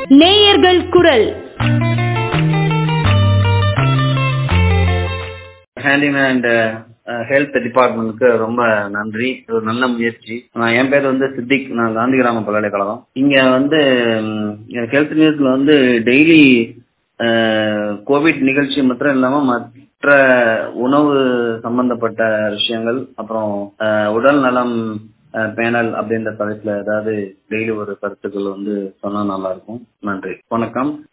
நேயர்கள் குரல் handing and health டிபார்ட்மெண்ட்டுக்கு ரொம்ப நன்றி இது ஒரு நல்ல முயற்சி நான் என் பேர் வந்து சித்திக் நான் காந்தி கிராம பல்கலைக்கழகம் இங்க வந்து ஹெல்த் நியூஸ்ல வந்து டெய்லி கோவிட் நிகழ்ச்சி மாத்திரம் இல்லாம மற்ற உணவு சம்பந்தப்பட்ட விஷயங்கள் அப்புறம் அஹ், உடல் நலம் அஹ், பேனல் அப்படின்ற தலைப்புல ஏதாவது டெய்லி ஒரு கருத்துக்கள் வந்து சொன்னா நல்லா இருக்கும் நன்றி வணக்கம்